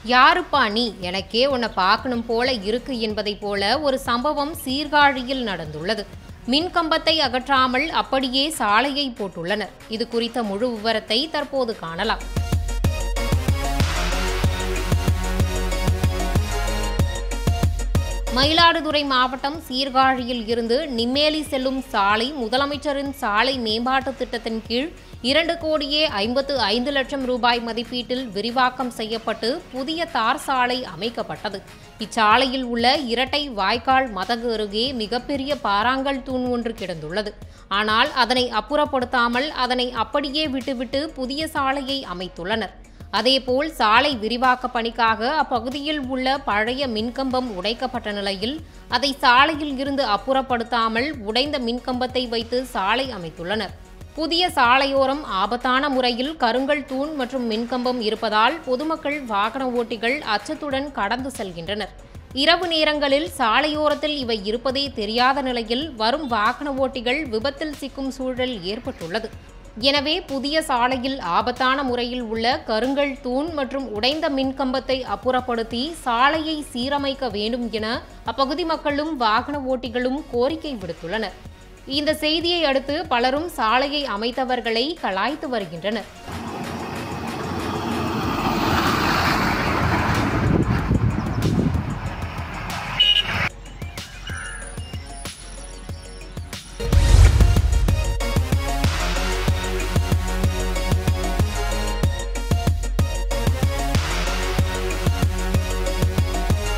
யாருப்பா நீ எனக்கே உன்னை பார்க்கணும் போல இருக்கு என்பதைப் போல ஒரு சம்பவம் சீர்காழியில் நடந்துள்ளது மின்கம்பத்தை அகற்றாமல் அப்படியே சாலையை போட்டுள்ளனர் இது குறித்த முழு விவரத்தை தற்போது காணலாம் மயிலாடுதுறை மாவட்டம் சீர்காழியில் இருந்து நிம்மேலி செல்லும் சாலை முதலமைச்சரின் சாலை மேம்பாட்டு திட்டத்தின் கீழ் இரண்டு கோடியே ஐம்பத்து ஐந்து லட்சம் ரூபாய் மதிப்பீட்டில் விரிவாக்கம் செய்யப்பட்டு புதிய தார் சாலை அமைக்கப்பட்டது இச்சாலையில் உள்ள இரட்டை வாய்க்கால் மதகு அருகே மிகப்பெரிய பாறாங்கல் தூண் ஒன்று கிடந்துள்ளது ஆனால் அதனை அப்புறப்படுத்தாமல் அதனை அப்படியே விட்டுவிட்டு புதிய சாலையை அமைத்துள்ளனர் அதேபோல் சாலை விரிவாக்க பணிக்காக அப்பகுதியில் உள்ள பழைய மின்கம்பம் உடைக்கப்பட்ட நிலையில் அதை சாலையில் இருந்து அப்புறப்படுத்தாமல் உடைந்த மின்கம்பத்தை வைத்து சாலை அமைத்துள்ளனர் புதிய சாலையோரம் ஆபத்தான முறையில் கருங்கல் தூண் மற்றும் மின்கம்பம் இருப்பதால் பொதுமக்கள் வாகன ஓட்டிகள் அச்சத்துடன் கடந்து செல்கின்றனர் இரவு நேரங்களில் சாலையோரத்தில் இவை இருப்பதே தெரியாத நிலையில் வரும் வாகன ஓட்டிகள் விபத்தில் சிக்கும் சூழல் ஏற்பட்டுள்ளது எனவே புதிய சாலையில் ஆபத்தான முறையில் உள்ள கருங்கல் தூண் மற்றும் உடைந்த மின்கம்பத்தை அப்புறப்படுத்தி சாலையை சீரமைக்க வேண்டும் என அப்பகுதி மக்களும் வாகன ஓட்டிகளும் கோரிக்கை விடுத்துள்ளனர் இந்த செய்தியை அடுத்து பலரும் சாலையை அமைத்தவர்களை கலாய்த்து வருகின்றனர்